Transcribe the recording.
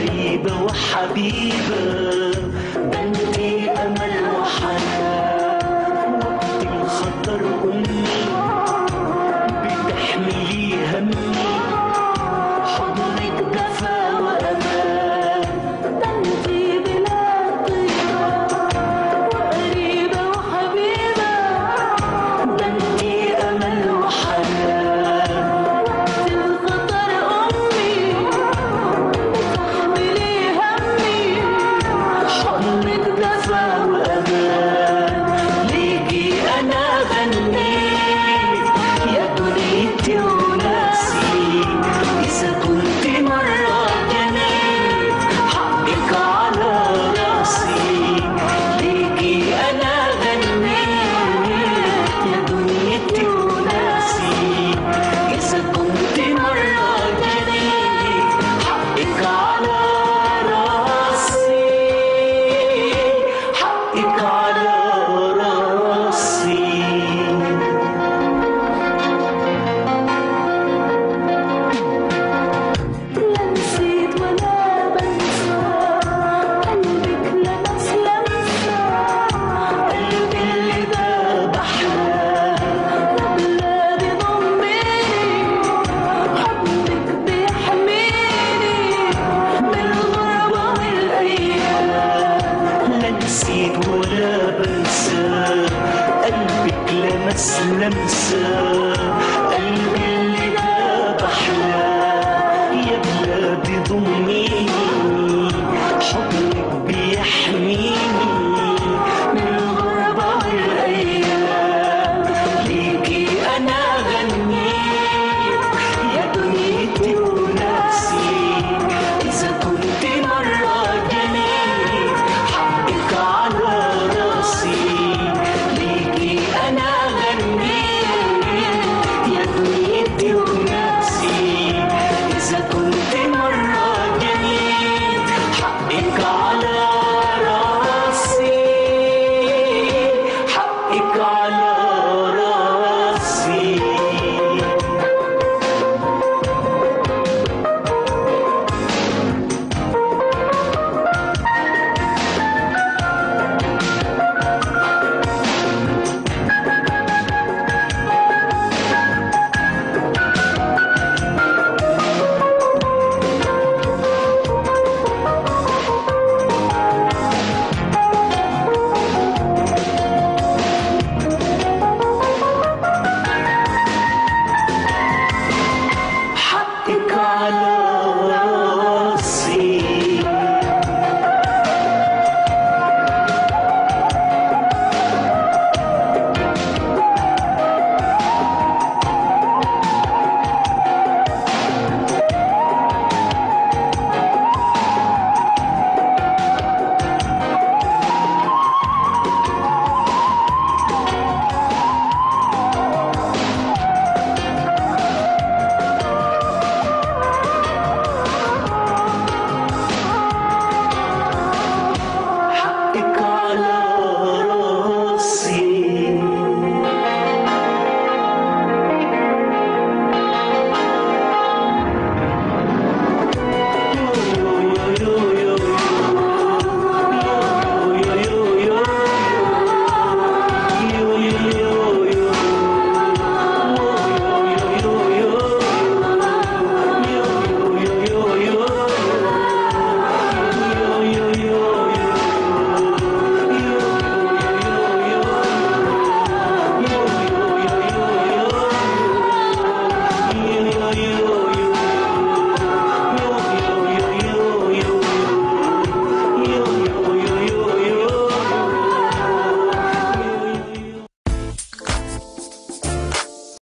غريبة وحبيبة ده انتي أمل وحنان وقت الخطر أمي بتحملي همي حضنك دفا وأمان ده انتي بلاد طيبة وقريبة وحبيبة ده انتي أمل وحنان وقت الخطر أمي بتحملي همي حضنك دفا وأمان ليكي أنا غنيت يا دنيتي وناسي إذا كنت مرة جنيت حقك على راسي ليكي أنا غنيت يا دنيتي وناسي إذا كنت مرة جنيت حقك على راسي حقك على راسي لا نسيت ولا بنسى قلبك لمس لمسة قلبي اللي داب أحلام يا بلادي ضميني حضنك بيحميني من الغربة والأيام لا نسيت ولا بنسى قلبك لمس لمسة قلبي اللي داب أحلام يا بلادي ضميني